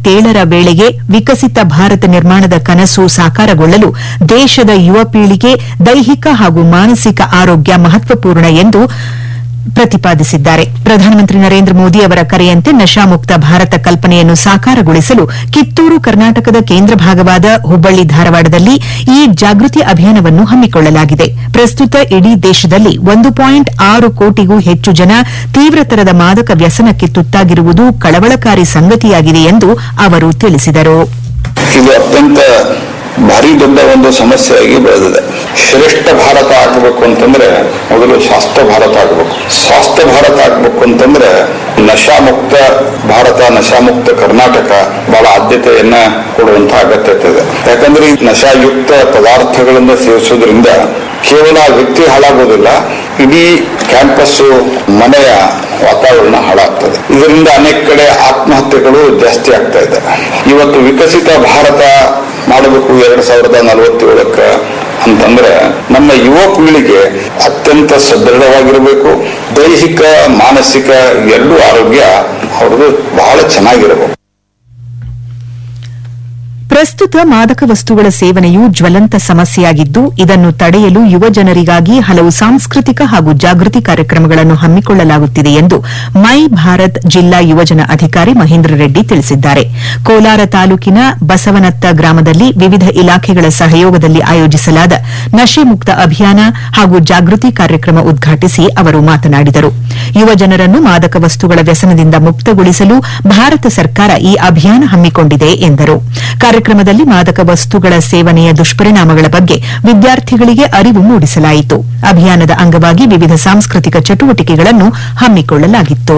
ನಲವತ್ತೇಳರ ವೇಳೆಗೆ ವಿಕಸಿತ ಭಾರತ ನಿರ್ಮಾಣದ ಕನಸು ಸಾಕಾರಗೊಳ್ಳಲು ದೇಶದ ಯುವ ಪೀಳಿಗೆ ದೈಹಿಕ ಹಾಗೂ ಮಾನಸಿಕ ಆರೋಗ್ಯ ಮಹತ್ವಪೂರ್ಣ ಎಂದು ಪ್ರತಿಪಾದಿಸಿದ್ದಾರೆ ಪ್ರಧಾನಮಂತ್ರಿ ನರೇಂದ್ರ ಮೋದಿ ಅವರ ಕರೆಯಂತೆ ನಶಾಮುಕ್ತ ಭಾರತ ಕಲ್ಪನೆಯನ್ನು ಸಾಕಾರಗೊಳಿಸಲು ಕಿತ್ತೂರು ಕರ್ನಾಟಕದ ಕೇಂದ್ರ ಭಾಗವಾದ ಹುಬ್ಬಳ್ಳಿ ಧಾರವಾಡದಲ್ಲಿ ಈ ಜಾಗೃತಿ ಅಭಿಯಾನವನ್ನು ಹಮ್ಮಿಕೊಳ್ಳಲಾಗಿದೆ ಪ್ರಸ್ತುತ ಇಡೀ ದೇಶದಲ್ಲಿ ಒಂದು ಪಾಯಿಂಟ್ ಆರು ಕೋಟಿಗೂ ಹೆಚ್ಚು ಜನ ತೀವ್ರತರದ ಮಾದಕ ವ್ಯಸನಕ್ಕೆ ತುತ್ತಾಗಿರುವುದು ಕಳವಳಕಾರಿ ಸಂಗತಿಯಾಗಿದೆ ಎಂದು ಅವರು ತಿಳಿಸಿದರು ಇದು ಅತ್ಯಂತ ಭಾರಿ ದೊಡ್ಡ ಒಂದು ಸಮಸ್ಯೆಯಾಗಿ ಬೆಳೆದಿದೆ ಶ್ರೇಷ್ಠ ಭಾರತ ಆಗಬೇಕು ಅಂತಂದ್ರೆ ಮೊದಲು ಸ್ವಾಸ್ಥ್ಯ ಭಾರತ ಆಗಬೇಕು ಸ್ವಾಸ್ಥ್ಯ ಭಾರತ ಆಗಬೇಕು ಅಂತಂದ್ರೆ ನಶಾಮುಕ್ತ ಭಾರತ ನಶಾಮುಕ್ತ ಕರ್ನಾಟಕ ಬಹಳ ಆದ್ಯತೆಯನ್ನ ಕೊಡುವಂತ ಅಗತ್ಯತೆ ಇದೆ ಯಾಕಂದ್ರೆ ಈ ನಶಾಯುಕ್ತ ಪದಾರ್ಥಗಳಿಂದ ಸೇವಿಸೋದ್ರಿಂದ ಕೇವಲ ವ್ಯಕ್ತಿ ಹಾಳಾಗೋದಿಲ್ಲ ಇಡೀ ಕ್ಯಾಂಪಸ್ಸು ಮನೆಯ ವಾತಾವರಣ ಹಾಳಾಗ್ತದೆ ಇದರಿಂದ ಅನೇಕ ಕಡೆ ಆತ್ಮಹತ್ಯೆಗಳು ಜಾಸ್ತಿ ಆಗ್ತಾ ಇದೆ ಇವತ್ತು ವಿಕಸಿತ ಭಾರತ ಮಾಡಬೇಕು ಎರಡ್ ಸಾವಿರದ ನಲವತ್ತೇಳಕ್ಕ ಅಂತಂದ್ರೆ ನಮ್ಮ ಯುವ ಪೀಳಿಗೆ ಅತ್ಯಂತ ಸದೃಢವಾಗಿರಬೇಕು ದೈಹಿಕ ಮಾನಸಿಕ ಎರಡೂ ಆರೋಗ್ಯ ಅವ್ರದ್ದು ಬಹಳ ಚೆನ್ನಾಗಿರಬೇಕು ಪ್ರಸ್ತುತ ಮಾದಕ ವಸ್ತುಗಳ ಸೇವನೆಯು ಜ್ವಲಂತ ಸಮಸ್ಯೆಯಾಗಿದ್ದು ಇದನ್ನು ತಡೆಯಲು ಯುವ ಜನರಿಗಾಗಿ ಹಲವು ಸಾಂಸ್ಕೃತಿಕ ಹಾಗೂ ಜಾಗೃತಿ ಕಾರ್ಯಕ್ರಮಗಳನ್ನು ಹಮ್ಮಿಕೊಳ್ಳಲಾಗುತ್ತಿದೆ ಎಂದು ಮೈ ಭಾರತ್ ಜಿಲ್ಲಾ ಯುವಜನ ಅಧಿಕಾರಿ ಮಹೇಂದ್ರ ರೆಡ್ಡಿ ತಿಳಿಸಿದ್ದಾರೆ ಕೋಲಾರ ತಾಲೂಕಿನ ಬಸವನತ್ತ ಗ್ರಾಮದಲ್ಲಿ ವಿವಿಧ ಇಲಾಖೆಗಳ ಸಹಯೋಗದಲ್ಲಿ ಆಯೋಜಿಸಲಾದ ನಶೆ ಮುಕ್ತ ಅಭಿಯಾನ ಹಾಗೂ ಜಾಗೃತಿ ಕಾರ್ಯಕ್ರಮ ಉದ್ಘಾಟಿಸಿ ಅವರು ಮಾತನಾಡಿದರು ಯುವ ಜನರನ್ನು ಮಾದಕ ವಸ್ತುಗಳ ವ್ಯಸನದಿಂದ ಮುಕ್ತಗೊಳಿಸಲು ಭಾರತ ಸರ್ಕಾರ ಈ ಅಭಿಯಾನ ಹಮ್ಮಿಕೊಂಡಿದೆ ಎಂದರು ಕಾರ್ಯಕ್ರಮದಲ್ಲಿ ಮಾದಕ ವಸ್ತುಗಳ ಸೇವನೆಯ ದುಷ್ಪರಿಣಾಮಗಳ ಬಗ್ಗೆ ವಿದ್ಯಾರ್ಥಿಗಳಿಗೆ ಅರಿವು ಮೂಡಿಸಲಾಯಿತು ಅಭಿಯಾನದ ಅಂಗವಾಗಿ ವಿವಿಧ ಸಾಂಸ್ಕೃತಿಕ ಚಟುವಟಿಕೆಗಳನ್ನು ಹಮ್ಮಿಕೊಳ್ಳಲಾಗಿತ್ತು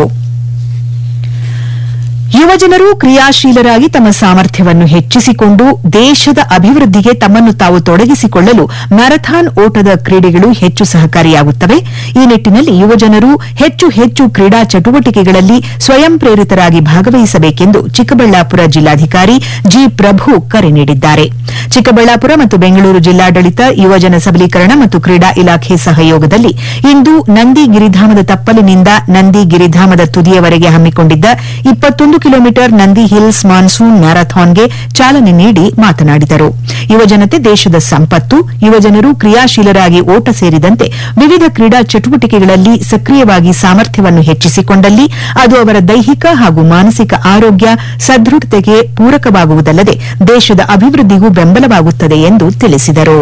ಯುವಜನರು ಕ್ರಿಯಾಶೀಲರಾಗಿ ತಮ್ಮ ಸಾಮರ್ಥ್ಯವನ್ನು ಹೆಚ್ಚಿಸಿಕೊಂಡು ದೇಶದ ಅಭಿವೃದ್ಧಿಗೆ ತಮ್ಮನ್ನು ತಾವು ತೊಡಗಿಸಿಕೊಳ್ಳಲು ಮ್ಯಾರಥಾನ್ ಓಟದ ಕ್ರೀಡೆಗಳು ಹೆಚ್ಚು ಸಹಕಾರಿಯಾಗುತ್ತವೆ ಈ ನಿಟ್ಟಿನಲ್ಲಿ ಯುವಜನರು ಹೆಚ್ಚು ಹೆಚ್ಚು ಕ್ರೀಡಾ ಚಟುವಟಿಕೆಗಳಲ್ಲಿ ಸ್ವಯಂ ಪ್ರೇರಿತರಾಗಿ ಭಾಗವಹಿಸಬೇಕೆಂದು ಚಿಕ್ಕಬಳ್ಳಾಪುರ ಜಿಲ್ಲಾಧಿಕಾರಿ ಜಿ ಪ್ರಭು ಕರೆ ನೀಡಿದ್ದಾರೆ ಚಿಕ್ಕಬಳ್ಳಾಪುರ ಮತ್ತು ಬೆಂಗಳೂರು ಜಿಲ್ಲಾಡಳಿತ ಯುವಜನ ಸಬಲೀಕರಣ ಮತ್ತು ಕ್ರೀಡಾ ಇಲಾಖೆ ಸಹಯೋಗದಲ್ಲಿ ಇಂದು ನಂದಿ ಗಿರಿಧಾಮದ ತಪ್ಪಲಿನಿಂದ ನಂದಿ ಗಿರಿಧಾಮದ ತುದಿಯವರೆಗೆ ಹಮ್ಮಿಕೊಂಡಿದ್ದ ಇಪ್ಪತ್ತೊಂದು ಕಿಲೋಮೀಟರ್ ನಂದಿ ಹಿಲ್ಸ್ ಮಾನ್ಸೂನ್ ಮ್ಯಾರಥಾನ್ಗೆ ಚಾಲನೆ ನೀಡಿ ಮಾತನಾಡಿದರು ಯುವಜನತೆ ದೇಶದ ಸಂಪತ್ತು ಯುವಜನರು ಕ್ರಿಯಾಶೀಲರಾಗಿ ಓಟ ಸೇರಿದಂತೆ ವಿವಿಧ ಕ್ರೀಡಾ ಚಟುವಟಿಕೆಗಳಲ್ಲಿ ಸಕ್ರಿಯವಾಗಿ ಸಾಮರ್ಥ್ಯವನ್ನು ಹೆಚ್ಚಿಸಿಕೊಂಡಲ್ಲಿ ಅದು ಅವರ ದೈಹಿಕ ಹಾಗೂ ಮಾನಸಿಕ ಆರೋಗ್ಯ ಸದೃಢತೆಗೆ ಪೂರಕವಾಗುವುದಲ್ಲದೆ ದೇಶದ ಅಭಿವೃದ್ಧಿಗೂ ಬೆಂಬಲವಾಗುತ್ತದೆ ಎಂದು ತಿಳಿಸಿದರು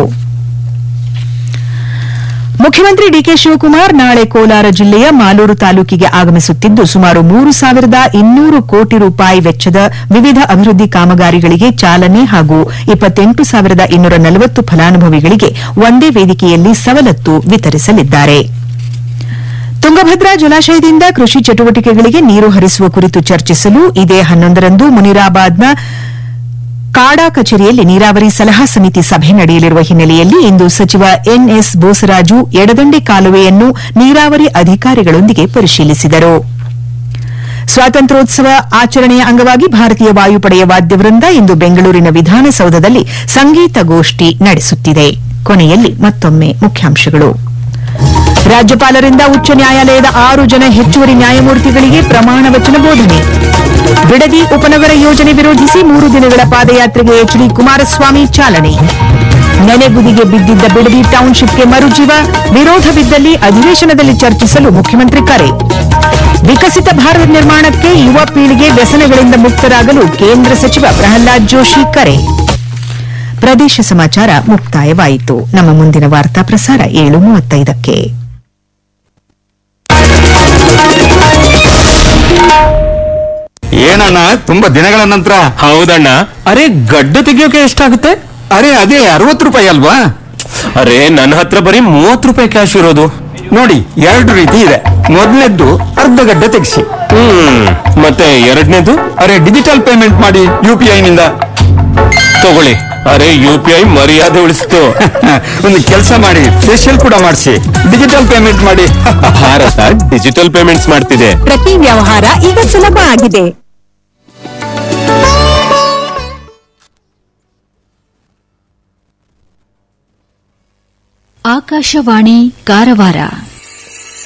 ಮುಖ್ಯಮಂತ್ರಿ ಡಿಕೆ ಶಿವಕುಮಾರ್ ನಾಳೆ ಕೋಲಾರ ಜಿಲ್ಲೆಯ ಮಾಲೂರು ತಾಲೂಕಿಗೆ ಆಗಮಿಸುತ್ತಿದ್ದು ಸುಮಾರು ಮೂರು ಸಾವಿರದ ಇನ್ನೂರು ಕೋಟಿ ರೂಪಾಯಿ ವೆಚ್ಚದ ವಿವಿಧ ಅಭಿವೃದ್ಧಿ ಕಾಮಗಾರಿಗಳಿಗೆ ಚಾಲನೆ ಹಾಗೂ ಇಪ್ಪತ್ತೆಂಟು ಸಾವಿರದ ಇನ್ನೂರ ನಲವತ್ತು ಫಲಾನುಭವಿಗಳಿಗೆ ಒಂದೇ ವೇದಿಕೆಯಲ್ಲಿ ಸವಲತ್ತು ವಿತರಿಸಲಿದ್ದಾರೆ ತುಂಗಭದ್ರಾ ಜಲಾಶಯದಿಂದ ಕೃಷಿ ಚಟುವಟಿಕೆಗಳಿಗೆ ನೀರು ಹರಿಸುವ ಕುರಿತು ಚರ್ಚಿಸಲು ಇದೇ ಹನ್ನೊಂದರಂದು ಮುನಿರಾಬಾದ್ನ ಕಾಡಾ ಕಚೇರಿಯಲ್ಲಿ ನೀರಾವರಿ ಸಲಹಾ ಸಮಿತಿ ಸಭೆ ನಡೆಯಲಿರುವ ಹಿನ್ನೆಲೆಯಲ್ಲಿ ಇಂದು ಸಚಿವ ಎನ್ಎಸ್ ಬೋಸರಾಜು ಎಡದಂಡೆ ಕಾಲುವೆಯನ್ನು ನೀರಾವರಿ ಅಧಿಕಾರಿಗಳೊಂದಿಗೆ ಪರಿಶೀಲಿಸಿದರು ಸ್ವಾತಂತ್ರ್ಯೋತ್ಸವ ಆಚರಣೆಯ ಅಂಗವಾಗಿ ಭಾರತೀಯ ವಾಯುಪಡೆಯ ವಾದ್ಯವೃಂದ ಇಂದು ಬೆಂಗಳೂರಿನ ವಿಧಾನಸೌಧದಲ್ಲಿ ಸಂಗೀತ ಗೋಷ್ಠಿ ನಡೆಸುತ್ತಿದೆ ಕೊನೆಯಲ್ಲಿ ಮತ್ತೊಮ್ಮೆ ಮುಖ್ಯಾಂಶಗಳು ರಾಜ್ಯಪಾಲರಿಂದ ಉಚ್ಚ ನ್ಯಾಯಾಲಯದ ಆರು ಜನ ಹೆಚ್ಚುವರಿ ನ್ಯಾಯಮೂರ್ತಿಗಳಿಗೆ ಪ್ರಮಾಣ ವಚನ ಬೋಧನೆ ಬಿಡದಿ ಉಪನಗರ ಯೋಜನೆ ವಿರೋಧಿಸಿ ಮೂರು ದಿನಗಳ ಪಾದಯಾತ್ರೆಗೆ ಎಚ್ಡಿ ಕುಮಾರಸ್ವಾಮಿ ಚಾಲನೆ ನೆನೆಗುದಿಗೆ ಬಿದ್ದಿದ್ದ ಬಿಡದಿ ಟೌನ್ಶಿಪ್ಗೆ ಮರುಜೀವ ವಿರೋಧವಿದ್ದಲ್ಲಿ ಅಧಿವೇಶನದಲ್ಲಿ ಚರ್ಚಿಸಲು ಮುಖ್ಯಮಂತ್ರಿ ಕರೆ ವಿಕಸಿತ ಭಾರತ ನಿರ್ಮಾಣಕ್ಕೆ ಯುವ ಪೀಳಿಗೆ ವ್ಯಸನಗಳಿಂದ ಮುಕ್ತರಾಗಲು ಕೇಂದ್ರ ಸಚಿವ ಪ್ರಹ್ಲಾದ್ ಜೋಶಿ ಕರೆ ಪ್ರದೇಶ ಸಮಾಚಾರ ಮುಕ್ತಾಯವಾಯಿತು ನಮ್ಮ ಮುಂದಿನ ವಾರ್ತಾ ಪ್ರಸಾರ ಏಳು ಮೂವತ್ತೈದಕ್ಕೆ ಏನಣ್ಣ ತುಂಬಾ ದಿನಗಳ ನಂತರ ಹೌದಣ್ಣ ಅರೆ ಗಡ್ಡ ತೆಗಿಯೋಕೆ ಎಷ್ಟಾಗುತ್ತೆ ಅರೆ ಅದೇ ಅರವತ್ತು ರೂಪಾಯಿ ಅಲ್ವಾ ಅರೆ ನನ್ನ ಹತ್ರ ಬರೀ ಮೂವತ್ ರೂಪಾಯಿ ಕ್ಯಾಶ್ ಇರೋದು ನೋಡಿ ಎರಡು ರೀತಿ ಇದೆ ಮೊದಲನೇದ್ದು ಅರ್ಧ ಗಡ್ಡೆ ತೆಗಿಸಿ ಹ್ಮ್ ಮತ್ತೆ ಎರಡನೇದು ಅರೆ ಡಿಜಿಟಲ್ ಪೇಮೆಂಟ್ ಮಾಡಿ ಯು ಪಿ ಐ ನಿಂದ ತಗೊಳ್ಳಿ ಅರೆ ಯು ಪಿ ಐ ಮರ್ಯಾದೆ ಉಳಿಸ್ತು ಒಂದು ಕೆಲಸ ಮಾಡಿ ಫೇಶಿಯಲ್ ಕೂಡ ಮಾಡಿಸಿ ಡಿಜಿಟಲ್ ಪೇಮೆಂಟ್ ಮಾಡಿ ಭಾರತ ಡಿಜಿಟಲ್ ಪೇಮೆಂಟ್ಸ್ ಮಾಡ್ತಿದೆ ಪ್ರತಿ ವ್ಯವಹಾರ ಈಗ ಸುಲಭ ಆಗಿದೆ ಆಕಾಶವಾಣಿ ಕಾರವಾರ